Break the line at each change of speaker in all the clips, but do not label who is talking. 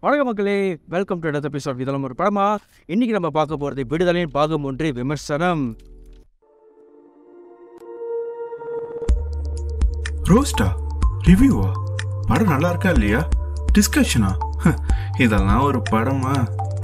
வணக்கம் மக்களே welcome to அடுத்த எபிசோட் இதெல்லாம் ஒரு படமா இன்னைக்கு நம்ம பார்க்க போகிறது விடுதலையின் பாகம் ஒன்று விமர்சனம்
ரோஸ்டா ரிவ்யூவா படம் நல்லா இருக்கா இல்லையா டிஸ்கஷனா இதெல்லாம் ஒரு படமா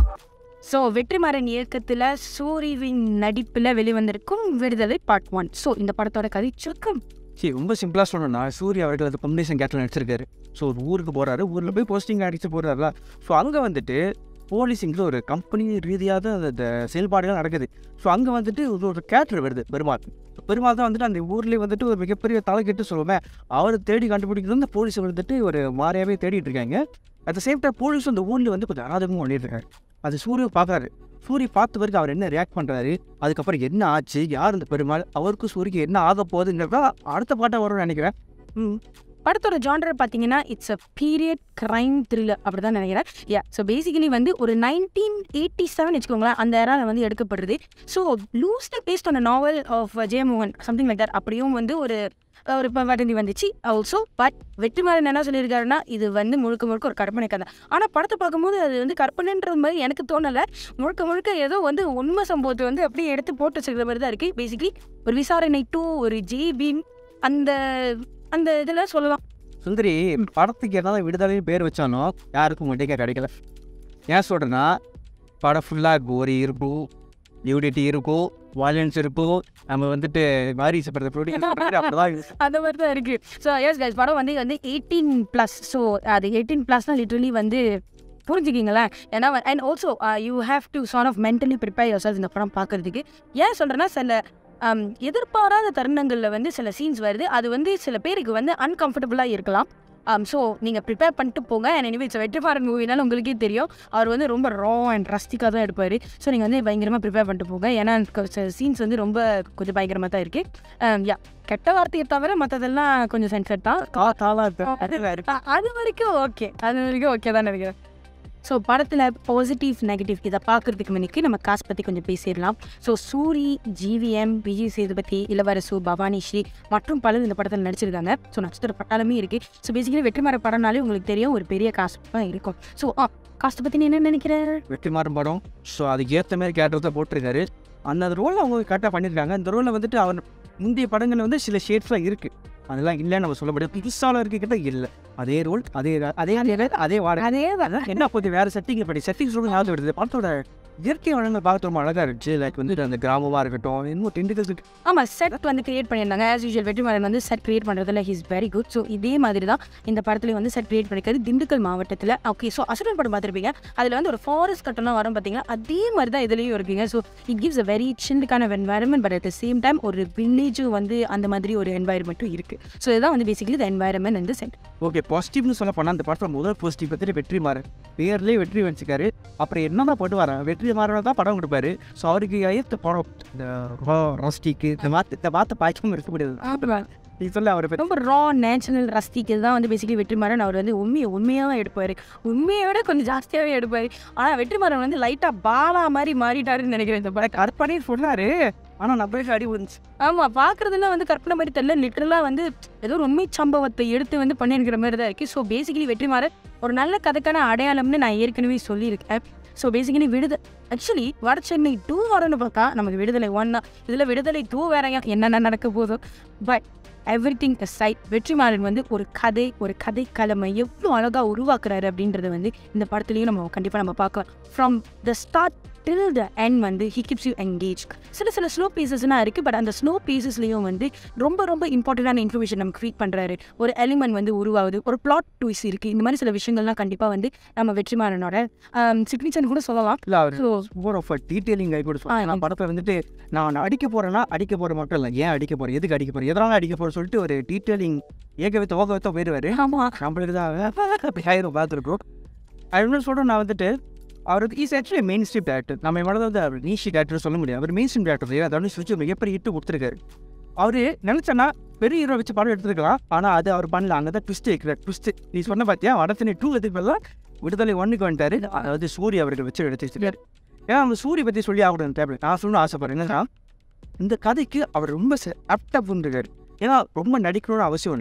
ஸோ வெற்றிமாறன் இயக்கத்தில் சூரிவின் நடிப்பில் வெளிவந்திருக்கும் விடுதலை பார்ட் ஒன் ஸோ இந்த படத்தோட கதை சுருக்கம்
சரி ரொம்ப சிம்பிளாக சொல்லணும்னா சூர்யா அவர்கள் அது காம்பினேஷன் கேரக்டர் நடிச்சிருக்காரு ஸோ ஒரு ஊருக்கு போகிறாரு ஊரில் போய் போஸ்டிங் அடிச்சு போகிறாருல ஸோ அங்கே வந்துட்டு போலீஸிங்கில் ஒரு கம்பெனி ரீதியாக அந்த செயல்பாடுகள் நடக்குது ஸோ அங்கே வந்துட்டு ஒரு ஒரு கேரக்டர் வருது பெருமாள் பெருமாள் தான் வந்துட்டு அந்த ஊர்லேயே வந்துட்டு ஒரு மிகப்பெரிய தலைக்கெட்டு சொல்லுவேன் அவரை தேடி கண்டுபிடிக்கிறது அந்த போலீஸ் வந்துட்டு ஒரு மாறியாவே தேடிட்டு இருக்காங்க at the same time police அந்த ஊரில் வந்து கொஞ்சம் அராதகமும் பண்ணிட்டு இருக்காங்க அது சூரிய பார்க்குறாரு சூரிய பார்த்த வரைக்கும் அவர் என்ன ரியாக்ட் பண்ணுறாரு அதுக்கப்புறம் என்ன ஆச்சு யார் இந்த பெருமாள் அவருக்கும் சூரியக்கு என்ன ஆக போகுதுங்கிறதா அடுத்த பாட்டாக வரும்னு நினைக்கிறேன் ம்
படத்தோட ஜான்டர் பார்த்தீங்கன்னா it's a period crime thriller அப்படி தான் நினைக்கிறேன் யா ஸோ பேசிக்கலி வந்து ஒரு நைன்டீன் எயிட்டி செவன் வச்சுக்கோங்களேன் அந்த ஏராவில் வந்து எடுக்கப்படுறது so loosely based on novel of Jeyamohan something like that அப்படியும் வந்து ஒரு ஒரு இப்போ வதந்தி வந்துச்சு ஆல்சோ பட் வெற்றிமாறன் என்ன சொல்லியிருக்காருன்னா இது வந்து முழுக்க முழுக்க ஒரு கற்பனை கதை ஆனால் படத்தை பார்க்கும்போது அது வந்து கற்பனைன்றது மாதிரி எனக்கு தோணலை முழுக்க முழுக்க ஏதோ வந்து உண்மை சம்பவத்தை வந்து அப்படியே எடுத்து போட்டு வச்சுக்கிற மாதிரி தான் இருக்குது பேசிக்கலி ஒரு விசாரணை டூ ஒரு ஜேபீம் அந்த அந்த இதெல்லாம் சொல்லலாம்
சுந்தரி படத்துக்கு என்னதான் விடுதலைன்னு பேர் வச்சானோ யாருக்கும் மண்டிக்க கிடைக்கல ஏன் சொல்கிறேன்னா படம் ஃபுல்லாக கோரி இருக்கும் நியூடிட்டி இருக்கும் வயலன்ஸ் இருக்கும் நம்ம வந்துட்டு மாதிரி அப்படிதான் இருக்கு.
அந்த மாதிரி தான் இருக்குது ஸோ எஸ் கைஸ் படம் வந்து வந்து எயிட்டீன் ப்ளஸ் ஸோ அது எயிட்டீன் ப்ளஸ்னால் லிட்ரலி வந்து புரிஞ்சுக்கிங்களேன் ஏன்னா and also you have to sort of mentally prepare yourselves இந்த படம் பார்க்குறதுக்கு ஏன் சொல்கிறேன்னா சில um, எதிர்பாராத தருணங்களில் வந்து சில சீன்ஸ் வருது அது வந்து சில பேருக்கு வந்து அன்கம்ஃபர்டபுளாக இருக்கலாம் ஸோ நீங்கள் ப்ரிப்பேர் பண்ணிட்டு போங்க அண்ட் எனிவே இட்ஸ் வெற்றிமாறன் மூவினால உங்களுக்கே தெரியும் அவர் வந்து ரொம்ப ரா அண்ட் ரஸ்டிக்காக தான் எடுப்பார் ஸோ நீங்கள் வந்து பயங்கரமாக ப்ரிப்பேர் பண்ணிட்டு போங்க ஏன்னா சீன்ஸ் வந்து ரொம்ப கொஞ்சம் பயங்கரமாக தான் இருக்குது யா கெட்ட வார்த்தையை தவிர மற்றதெல்லாம் கொஞ்சம் சென்சர் தான்
கா காலா இருக்கு அது வேற
அ- அது வரைக்கும் ஓகே அது வரைக்கும் ஓகே தான் நினைக்கிறேன் ஸோ படத்தில் பாசிட்டிவ் நெகட்டிவ் இதை பார்க்குறதுக்கு முன்னுக்கு நம்ம காசு பற்றி கொஞ்சம் பேசிடலாம் ஸோ சூரி ஜிவிஎம் விஜய் சேதுபதி இளவரசு பவானி ஸ்ரீ மற்றும் பலர் இந்த படத்தில் நடிச்சிருக்காங்க ஸோ நட்சத்திர பட்டாலுமே இருக்குது ஸோ பேசிக்கலி வெற்றிமாற படம்னாலே உங்களுக்கு தெரியும் ஒரு பெரிய காசு தான் இருக்கும் ஸோ ஆ காசை பற்றி நீ என்ன நினைக்கிற
வெற்றிமாறன் படம் ஸோ அதுக்கு ஏற்ற மாதிரி கேரக்டர் தான் போட்டிருக்காரு அந்த ரோல் அவங்க கரெக்டாக பண்ணியிருக்காங்க அந்த ரோலில் வந்துட்டு அவர் முந்தைய படங்கள் வந்து சில ஷேட்ஸ்லாம் இருக்குது அதெல்லாம் இல்லைன்னு நம்ம சொல்ல முடியாது புதுசால இருக்கிட்ட இல்லை அதே ரோல் அதே அதே அதே அதே வாடகை
அதே
அதான் என்ன கொஞ்சம் வேறு செட்டிங் படி செட்டிங் சொல்லுங்க ஞாபகம் வருது படத்தோட இயற்கை வளங்கள் பார்க்க ரொம்ப அழகாக இருந்துச்சு லைக் வந்து அந்த கிராமமாக இருக்கட்டும் இன்னும் திண்டுக்கல்
ஆமாம் செட் வந்து கிரியேட் பண்ணியிருந்தாங்க ஆஸ் யூஷுவல் வெற்றிமாறன் வந்து செட் கிரியேட் பண்ணுறதுல ஹிஸ் வெரி குட் ஸோ இதே மாதிரி தான் இந்த படத்துலையும் வந்து செட் கிரியேட் பண்ணிக்கிறது திண்டுக்கல் மாவட்டத்தில் ஓகே ஸோ அசுரன் படம் பார்த்துருப்பீங்க அதில் வந்து ஒரு ஃபாரஸ்ட் கட்டம்லாம் வரும் பார்த்தீங்கன்னா அதே மாதிரி தான் இதுலேயும் இருக்குங்க so it gives a very சில்லுக்கான environment but at the same time ஒரு வில்லேஜும் வந்து அந்த மாதிரி ஒரு என்வாயர்மெண்ட்டும் இருக்குது ஸோ இதுதான் வந்து பேசிக்கலி த என்வாயர்மெண்ட் வந்து செட்
ஓகே பாசிட்டிவ்னு சொல்ல போனால் அந்த படத்தோட முதல் பாசிட்டிவ் பற்றி வெற்றி மாறன் பேர்லேயே வெற்றி வச்சுக்காரு அப்புறம் என்னதான் போட்டு வரேன் வெற்றி மாறன் தான் படம் கொடுப்பாரு ஸோ அவருக்கு ஏற்ற படம் இந்த ராஸ்டிக்கு இந்த மாத்த இந்த மாத்த பாய்ச்சவும் இருக்க முடியாது நீ சொல்ல அவரை பற்றி
ரொம்ப ரா நேச்சுரல் ரஸ்டிக்கு தான் வந்து பேசிக்கலி வெற்றிமாறன் அவர் வந்து உண்மையை உண்மையாக தான் எடுப்பார் உண்மையை விட கொஞ்சம் ஜாஸ்தியாகவே எடுப்பார் ஆனால் வெற்றிமாறன் வந்து லைட்டாக பாலா மாதிரி மாறிட்டாருன்னு நினைக்கிறேன் இந்த படம்
கற்பனை சொன்னாரு ஆனால் நம்ம அடி வந்துச்சு
ஆமாம் பார்க்குறதுலாம் வந்து கற்பனை மாதிரி தெரியல லிட்டரலாக வந்து ஏதோ ஒரு உண்மை சம்பவத்தை எடுத்து வந்து பண்ணியிருக்கிற மாதிரி தான் இருக்குது ஸோ பேசிக்கலி வெற்றிமாறன் ஒரு நல்ல கதைக்கான அடையாளம்னு நான் ஏற்கனவே சொல்லியிருக்கேன் ஸோ பேசிக்கலி விடுதலை ஆக்சுவலி வட சென்னை டூ வரணும்னு பார்த்தா நமக்கு விடுதலை ஒன்னா இதில் விடுதலை டூ வேறங்க என்னென்ன நடக்க போதும் but everything side Vetrimaaran வந்து ஒரு கதை ஒரு கதை கலமை எவ்வளோ அழகாக உருவாக்குறாரு அப்படின்றத வந்து இந்த படத்துலையும் நம்ம கண்டிப்பாக நம்ம பார்க்கலாம் from the start till the end வந்து ஹி கிப்ஸ் யூ என்கேஜ் சில சில ஸ்லோ பீசஸ்லாம் இருக்குது பட் அந்த ஸ்லோ பீசஸ்லேயும் வந்து ரொம்ப ரொம்ப இம்பார்ட்டண்டான இன்ஃபர்மேஷன் நமக்கு க்ரியேட் பண்ணுறாரு ஒரு எலிமெண்ட் வந்து உருவாகுது ஒரு பிளாட் ட்விஸ் இருக்குது இந்த மாதிரி சில விஷயங்கள்லாம் கண்டிப்பாக வந்து நம்ம வெற்றிமாறனோட சிக்னேச்சர் கூட சொல்லலாம்
இல்லை அவர்
ஸோ
மோர் ஆஃப் டீட்டெயிலிங் கை கூட
ஆ,
சொல்லலாம் நான் படத்தில் வந்துட்டு நான் அடிக்க போகிறேன்னா அடிக்க போகிற மட்டும் இல்லை ஏன் அடிக்க போகிறேன் எதுக்கு அடிக்க போகிறேன் எதனால அடிக்க போகிறேன் சொல்லிட்டு ஒரு டீட்டெயிலிங் ஏக வைத்த ஓக வைத்த போயிடுவார்
ஆமாம்
நம்மளுக்கு தான் அப்படி ஆயிரம் பார்த்துருக்கோம் அது என்ன சொல்கிறேன் நான் வந்துட்டு அவருக்கு is actually mainstream director நம்ம மனதை வந்து அவர் நீஷி டேரக்டர் சொல்ல முடியாது அவர் மெயின் ஸ்ட்ரீம் டேரக்டர் அதோட சுவிட்ச் மிகப்பெரிய ஹிட்டு கொடுத்துருக்காரு அவர் நினச்சேன்னா பெரிய ஹீரோ வச்சு படம் எடுத்துருக்கலாம் ஆனால் அது அவர் பண்ணல அங்கே தான் ட்விஸ்ட் வைக்கிறார் ட்விஸ்ட் நீ சொன்ன பார்த்தியா வடத்தினை டூ எதுக்கு விடுதலை ஒன்றுக்கு வந்துட்டாரு அதாவது சூரிய அவர்கள் வச்சு எடுத்து வச்சிருக்காரு ஏன்னா அந்த சூரிய பற்றி சொல்லி ஆகணும் டேப்லெட் நான் சொல்லணும் ஆசைப்படுறேன் என்னன்னா இந்த கதைக்கு அவர் ரொம்ப ஆப்டாக இருக்காரு ஏன்னா ரொம்ப நடிக்கணும்னு அவசியம் இல்லை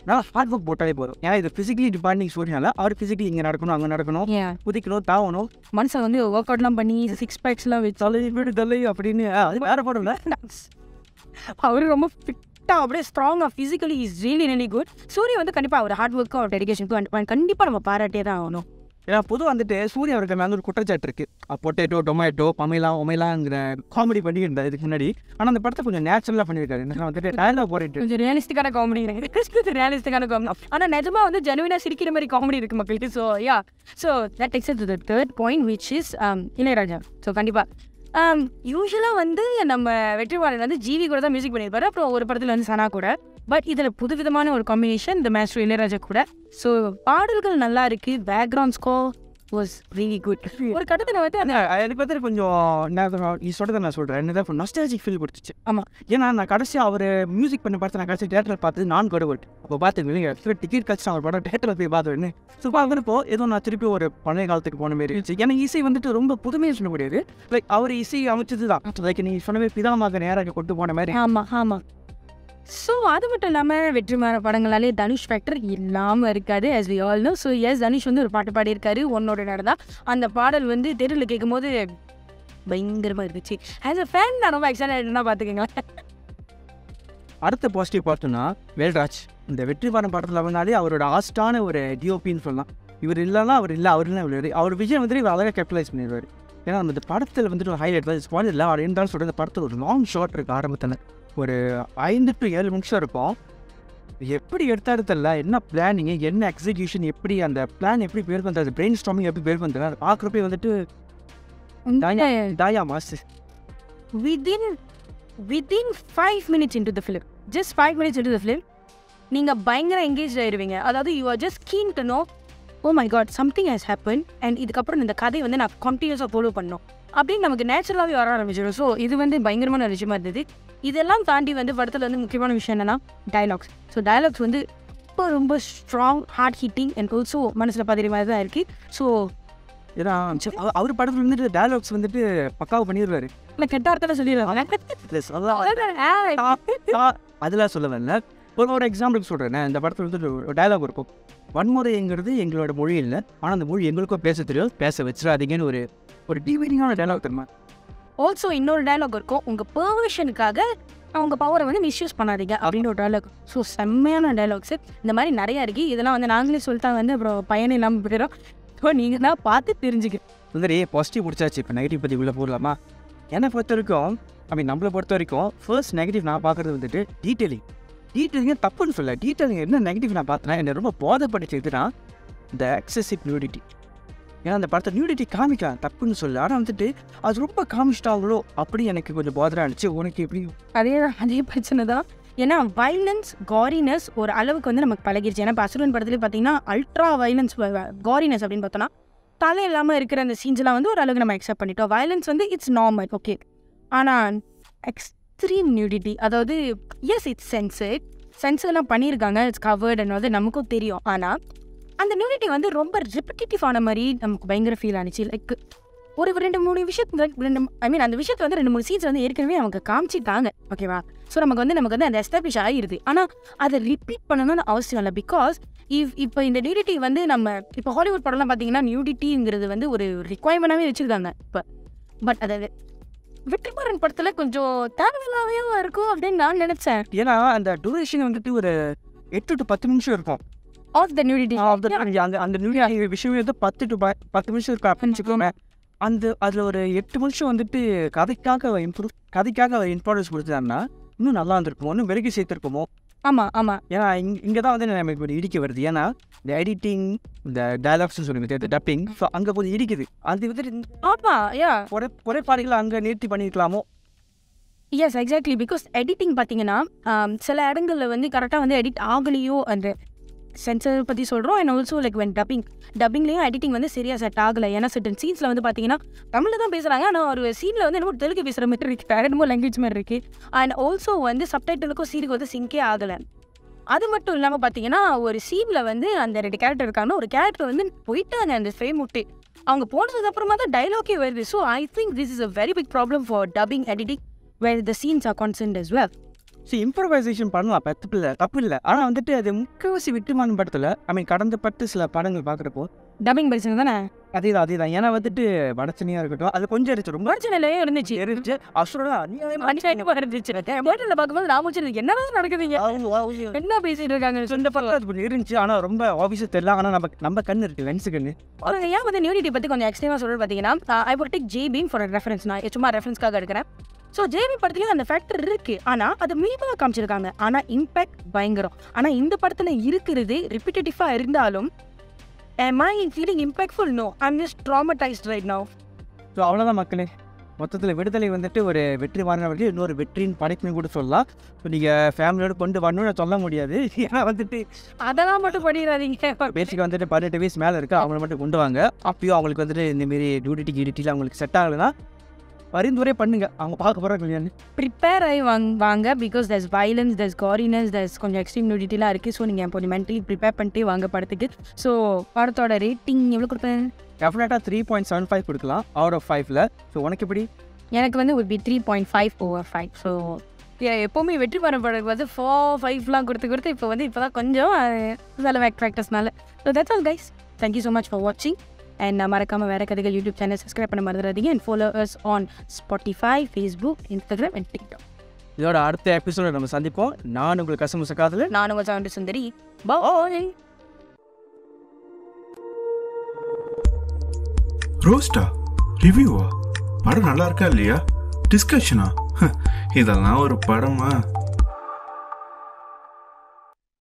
நல்லா ஹார்ட் ஒர்க் போட்டாலே போதும் ஏன்னா இது ஃபிசிக்கலி டிபார்ட்டிங் ஸ்டோரினால அவர் ஃபிசிக்கலி இங்கே நடக்கணும் அங்கே நடக்கணும்
ஏன்
குதிக்கணும் தாவணும்
மனுஷன் வந்து ஒர்க் அவுட்லாம் பண்ணி சிக்ஸ் பேக்ஸ்லாம் வச்சு
தலை வீடு தலை அப்படின்னு ஆ, அது வேற படம் இல்லை
அவர் ரொம்ப ஃபிட்டாக அப்படியே ஸ்ட்ராங்காக physically is really really good சூரிய வந்து கண்டிப்பாக அவர் ஹார்ட் ஒர்க்கும் அவர் டெடிகேஷனுக்கும் கண்டிப்பாக நம்ம பாராட்டே தான் ஆகணும்
ஏன்னா பொதுவாக வந்துட்டு சூர்யா அவருக்கு மேலே ஒரு குற்றச்சாட்டு இருக்கு பொட்டேட்டோ டொமேட்டோ பமைலா ஒமைலாங்கிற காமெடி பண்ணி இருந்தார் இதுக்கு முன்னாடி ஆனால் அந்த படத்தை கொஞ்சம் நேச்சுரலாக பண்ணியிருக்காரு என்ன வந்துட்டு டயலாக் போயிட்டு
கொஞ்சம் ரியலிஸ்டிக்கான காமெடி கொஞ்சம் ரியலிஸ்டிக்கான காமெடி ஆனால் நிஜமா வந்து ஜெனுவினாக சிரிக்கிற மாதிரி காமெடி இருக்கு மக்களுக்கு so ya so that takes to the third point which is Ilaiyaraaja so கண்டிப்பாக யூஸ்வலாக வந்து நம்ம வெற்றிவாளன் வந்து ஜிவி கூட தான் மியூசிக் பண்ணியிருப்பாரு அப்புறம் ஒரு படத்தில் வந்து சனா கூட பட் இதில் புதுவிதமான ஒரு காம்பினேஷன் இந்த மேஸ்டர் இளையராஜா கூட ஸோ பாடல்கள் நல்லா இருக்கு background score was really good ஒரு கட்டத்தில் வந்து அந்த
எனக்கு வந்து கொஞ்சம் நான் நீ சொல்கிறத நான் சொல்கிறேன் என்னதான் நஸ்டாலஜிக் ஃபீல் கொடுத்துச்சு
ஆமா.
ஏன்னா நான் கடைசியாக அவர் மியூசிக் பண்ண படத்தை நான் கடைசி தேட்டரில் பார்த்து நான் கடவுள் அப்போ பார்த்துங்க டிக்கெட் கழிச்சு அவர் படம் தேட்டரில் போய் பார்த்தேன்னு ஸோ பார்க்குறப்போ ஏதோ நான் திருப்பி ஒரு பழைய காலத்துக்கு போன மாதிரி இருந்துச்சு ஏன்னா இசை வந்துட்டு ரொம்ப புதுமையாக சொல்ல முடியாது லைக் அவர் இசை அமைச்சது தான் லைக் நீ சொன்னவே பிதாமாக நேராக கொண்டு போன மாதிரி
ஆமாம் ஆமாம் ஸோ அது மட்டும் இல்லாமல் வெற்றிமாற படங்களாலே தனுஷ் ஃபேக்டர் இல்லாமல் இருக்காது as we all know so yes Dhanush வந்து ஒரு பாட்டு பாடியிருக்காரு உன்னோட நடந்தா அந்த பாடல் வந்து தெருவில் கேட்கும்போது பயங்கரமாக இருந்துச்சு ஆஸ் அ ஃபேன் நான் ரொம்ப எக்ஸைட் என்ன பார்த்துக்கோங்களேன்
அடுத்த பாசிட்டிவ் பார்த்தோன்னா வேல்ராஜ் இந்த வெற்றிவாரம் படத்தில் வந்தாலே அவரோட ஆஸ்டான ஒரு டிஓபின்னு சொல்லலாம் இவர் இல்லைன்னா அவர் இல்லை அவர் இல்லை இவர் அவர் விஜய் வந்துட்டு இவர் அழகாக கேபிட்டலைஸ் பண்ணிடுவார் ஏன்னா அந்த படத்தில் வந்துட்டு ஒரு ஹைலைட் தான் ஸ்பாட் இல்லை அவர் இருந்தாலும் சொல்கிற படத்தில் ஒரு லாங் ஷாட் இருக்குது ஆரம்பத்தில் ஒரு ஐந்து டு ஏழு நிமிஷம் இருக்கும் எப்படி எடுத்தாரு தெரியல என்ன பிளானிங் என்ன எக்ஸிக்யூஷன் எப்படி அந்த பிளான் எப்படி பேர் பண்ணுறது பிரெயின் ஸ்டாமிங் எப்படி பேர் பண்ணுறது அதை பார்க்குறப்பே வந்துட்டு தாயா mass
within within five minutes into the film just five minutes into the film நீங்கள் பயங்கர எங்கேஜ் ஆயிடுவீங்க அதாவது you are just keen to know oh my god something has happen and இதுக்கப்புறம் இந்த கதை வந்து நான் கண்டினியூஸாக ஃபாலோ பண்ணோம் அப்படின்னு நமக்கு நேச்சுரலாகவே வர ஆரம்பிச்சிடும் ஸோ இது வந்து பயங்கரமான ஒரு விஷயமா இருந்தது இதெல்லாம் தாண்டி வந்து படத்தில் வந்து முக்கியமான விஷயம் என்னன்னா டயலாக்ஸ் ஸோ டயலாக்ஸ் வந்து ரொம்ப ரொம்ப strong heart hitting and also மனசில் பதிரி மாதிரி தான் இருக்குது ஸோ
ஏன்னா அவர்- அவர் படத்தில் வந்துட்டு டயலாக்ஸ் வந்துட்டு பக்காவாக பண்ணிடுவார்
இல்லை கெட்ட அர்த்தத்தில் சொல்லிடுவாங்க
அதெல்லாம் சொல்ல வரல ஒரு ஒரு எக்ஸாம்பிளுக்கு சொல்கிறேன் இந்த படத்தில் வந்து ஒரு டயலாக் இருக்கும் வன்முறைங்கிறது எங்களோட மொழி இல்லை ஆனால் அந்த மொழி எங்களுக்கும் பேச தெரியும் பேச வச்சிடாதீங்கன்னு ஒரு ஒரு டிவைனிங்கான டயலாக் தெரியுமா
ஆல்சோ இன்னொரு டயலாக் இருக்கும் உங்கள் பெர்வர்ஷனுக்காக அவங்க பவரை வந்து மிஸ்யூஸ் பண்ணாதீங்க அப்படின்னு ஒரு டயலாக் ஸோ செம்மையான டயலாக்ஸு இந்த மாதிரி நிறையா இருக்குது இதெல்லாம் வந்து நாங்களே சொல்லிட்டா வந்து அப்புறம் பயன் இல்லாமல் போயிடும் ஸோ நீங்கள் தான் பார்த்து தெரிஞ்சுக்க
சுந்தரி பாசிட்டிவ் பிடிச்சாச்சு இப்போ நெகட்டிவ் பற்றி உள்ளே போடலாமா என்னை பொறுத்த வரைக்கும் ஐ மீன் நம்மளை பொறுத்த வரைக்கும் ஃபர்ஸ்ட் நெகட்டிவ் நான் பார்க்குறது வந்துட்டு டீட்டெயிலிங் டீட்டெயிலிங்க தப்புன்னு சொல்ல டீட்டெயிலிங் என்ன நெகட்டிவ் நான் பார்த்தேன்னா என்னை ரொம்ப போதைப்படுத்திதுன்னா இந்த எக்ஸசிவ் நியூடிட்டி ஏன்னா அந்த படத்தை நியூடிட்டி காமிக்கலாம் தப்புன்னு சொல்ல ஆனால் வந்துட்டு அது ரொம்ப காமிச்சிட்டாங்களோ அப்படி எனக்கு கொஞ்சம் போதரா இருந்துச்சு உனக்கு எப்படி
அதே தான் அதே பிரச்சனை தான் ஏன்னா வைலன்ஸ் காரினஸ் ஒரு அளவுக்கு வந்து நமக்கு பழகிருச்சு ஏன்னா இப்போ அசுரன் படத்துலேயே பார்த்தீங்கன்னா அல்ட்ரா வைலன்ஸ் காரினஸ் அப்படின்னு பார்த்தோன்னா தலை இல்லாமல் இருக்கிற அந்த சீன்ஸ்லாம் வந்து ஒரு அளவுக்கு நம்ம அக்செப்ட் பண்ணிட்டோம் வைலன்ஸ் வந்து இட்ஸ் நார்மல் ஓகே ஆனால் எக்ஸ்ட்ரீம் நியூடிட்டி அதாவது எஸ் இட்ஸ் சென்சட் சென்சர்லாம் பண்ணியிருக்காங்க இட்ஸ் கவர்ட் வந்து நமக்கும் தெரியும் ஆனால் அந்த நியூடிட்டி வந்து ரொம்ப ரிப்பிட்டேட்டிவ் ஆன மாதிரி நமக்கு பயங்கர ஃபீல் ஆனிச்சு லைக் ஒரு ரெண்டு மூணு விஷயத்துல ரெண்டு ஐ மீன் அந்த விஷயத்தை வந்து ரெண்டு மூணு சீன்ஸ் வந்து ஏற்கனவே அவங்க காமிச்சிட்டாங்க ஓகேவா ஸோ நமக்கு வந்து நமக்கு வந்து அந்த எஸ்டாப்ளிஷ் ஆகிருது ஆனால் அதை ரிப்பீட் பண்ணணும்னு அவசியம் இல்லை பிகாஸ் இவ் இப்போ இந்த நியூடிட்டி வந்து நம்ம இப்போ ஹாலிவுட் படம்லாம் பார்த்தீங்கன்னா நியூடிட்டிங்கிறது வந்து ஒரு ரிக்குவயர்மெண்டாகவே வச்சுருக்காங்க இப்போ பட் அதை வெற்றிமாறன் படத்தில் கொஞ்சம் தேவையில்லாவே இருக்கும் அப்படின்னு நான் நினச்சேன்
ஏன்னா அந்த டூரேஷன் வந்துட்டு ஒரு எட்டு டு பத்து நிமிஷம் இருக்கும்
of the nudity
of the- அந்த அந்த நியூ விஷயம் வந்து பத்து டு ப- பத்து நிமிஷம் இருக்கு அப்படின்னு வச்சுக்கோங்க அந்த அதில் ஒரு எட்டு நிமிஷம் வந்துட்டு கதைக்காக இம்ப்ரூவ் கதைக்காக அவர் இம்பார்ட்டன்ஸ் கொடுத்தாருன்னா இன்னும் நல்லா இருந்திருக்குமோ இன்னும் விலகி சேர்த்துருக்குமோ
ஆமாம் ஆமாம்
ஏன்னா இங் இங்கே தான் வந்து நமக்கு ஒரு இடிக்க வருது ஏன்னா இந்த எடிட்டிங் இந்த டயலாக்ஸ்னு சொல்லுங்க இந்த டப்பிங் ஸோ அங்கே கொஞ்சம் இடிக்குது அது வந்துட்டு இந்த
ஆமாம் யா
குறை குறைபாடுகளை அங்கே நிறுத்தி பண்ணியிருக்கலாமோ
எஸ் எக்ஸாக்ட்லி பிகாஸ் எடிட்டிங் பார்த்தீங்கன்னா ஆம், சில இடங்களில் வந்து கரெக்டாக வந்து எடிட் ஆகலையோ அந்த சென்சர் பற்றி சொல்கிறோம் and also like when dubbing டப்பிங்லேயும் எடிட்டிங் வந்து சரியாக செட் ஆகலை ஏன்னா certain சீன்ஸில் வந்து பார்த்தீங்கன்னா தமிழில் தான் பேசுகிறாங்க ஆனால் ஒரு சீனில் வந்து என்னமோ தெலுங்கு பேசுகிற மாதிரி இருக்குது வேறு என்னமோ லாங்குவேஜ் மாதிரி இருக்குது அண்ட் ஆல்சோ வந்து சப்டைட்டிலுக்கும் சீனுக்கு வந்து சிங்கே ஆகலை அது மட்டும் இல்லாமல் பார்த்தீங்கன்னா ஒரு சீனில் வந்து அந்த ரெண்டு கேரக்டர் இருக்காங்க ஒரு கேரக்டர் வந்து போயிட்டாங்க அந்த ஃப்ரேம் விட்டு அவங்க போனதுக்கு அப்புறமா தான் டைலாக்கே வருது so I think this is a very big problem for dubbing editing where the scenes are concerned as well
so இம்ப்ரவைசேஷன் பண்ணலாம் தப்பு இல்லை தப்பு இல்லை ஆனால் வந்துட்டு அது முக்கவாசி வெற்றிமான படத்தில் ஐ மீன் கடந்த பட்டு சில படங்கள் பார்க்குறப்போ
டப்பிங் பிரச்சனை தானே
அதே தான் அதே தான் ஏன்னா வந்துட்டு வடச்சனையாக இருக்கட்டும் அது கொஞ்சம் இருந்துச்சு ரொம்ப
பிரச்சனையிலேயே இருந்துச்சு
இருந்துச்சு அசுரா
அநியாயமா இருந்துச்சு தேட்டரில் பார்க்கும்போது நான் முடிச்சிருந்தேன் என்னதான் நடக்குதுங்க என்ன பேசிட்டு இருக்காங்க
இந்த பக்கம் அது கொஞ்சம் இருந்துச்சு ஆனால் ரொம்ப ஆஃபீஸாக தெரியல ஆனால் நம்ம நம்ம கண்ணு இருக்குது லென்ஸு கண்ணு
அவங்க ஏன் வந்து நியூனிட்டி பற்றி கொஞ்சம் எக்ஸ்ட்ரீமாக சொல்கிறது பார்த்தீங்கன்னா I will take Jai Bhim for reference நான் சும்மா ரெஃபரன்ஸ்க்காக எடுக்கிறேன் ஸோ ஜேபி படத்துலேயும் அந்த ஃபேக்டர் இருக்கு ஆனால் அது மினிமலாக காமிச்சிருக்காங்க ஆனால் இம்பேக்ட் பயங்கரம் ஆனால் இந்த படத்தில் இருக்கிறது ரிப்பிட்டேட்டிவாக இருந்தாலும் am I feeling impactful no i'm just traumatized right now
so அவ்வளோதான் மக்களே மொத்தத்தில் விடுதலை வந்துட்டு ஒரு வெற்றி வாங்கினவர்கள் இன்னொரு வெற்றியின் படைப்புன்னு கூட சொல்லலாம் ஸோ நீங்கள் ஃபேமிலியோட கொண்டு வரணும்னு சொல்ல முடியாது ஏன்னா வந்துட்டு
அதெல்லாம் மட்டும் பண்ணிடாதீங்க
பேசிக்காக வந்துட்டு பதினெட்டு வயசு மேலே இருக்குது அவங்கள மட்டும் கொண்டு வாங்க அப்பயும் அவங்களுக்கு வந்துட்டு இந்தமாரி டியூட்டி கியூட்டியில் அவங்களுக்கு செட் ஆகலைன்னா பரிந்துரை பண்ணுங்க அவங்க பார்க்க போகிறாங்க இல்லையான்னு
ப்ரிப்பேர் ஆகி வாங் வாங்க because there's violence there's goriness there's கொஞ்சம் எக்ஸ்ட்ரீம் நூடிட்டிலாம் இருக்குது ஸோ நீங்கள் இப்போ மென்டலி ப்ரிப்பேர் பண்ணிட்டு வாங்க படத்துக்கு ஸோ படத்தோட ரேட்டிங் எவ்வளோ கொடுப்பேன்
டெஃபினட்டாக த்ரீ பாயிண்ட் செவன் ஃபைவ் கொடுக்கலாம் அவுட் ஆஃப் ஃபைவ்ல ஸோ உனக்கு எப்படி
எனக்கு வந்து ஒரு பி three point five over five so எப்போவுமே வெற்றி பெற படம் வந்து ஃபோர் ஃபைவ்லாம் கொடுத்து கொடுத்து இப்போ வந்து இப்போ தான் கொஞ்சம் சில ஃபேக்டர்ஸ்னால so that's all guys thank you so much for வாட்சிங் அண்ட் மறக்காமல் வேறு கதைகள் யூடியூப் சேனல் சப்ஸ்கிரைப் பண்ண மறந்துடாதீங்க and follow us on Spotify Facebook Instagram and TikTok
இதோட அடுத்த எபிசோட நம்ம சந்திப்போம் நான் உங்களுக்கு கசமுச காதல
நான் உங்கள் சவுண்டு சுந்தரி பாய்
ரோஸ்டா ரிவ்யூவா படம் நல்லா இருக்கா இல்லையா டிஸ்கஷனா இதெல்லாம் ஒரு படமா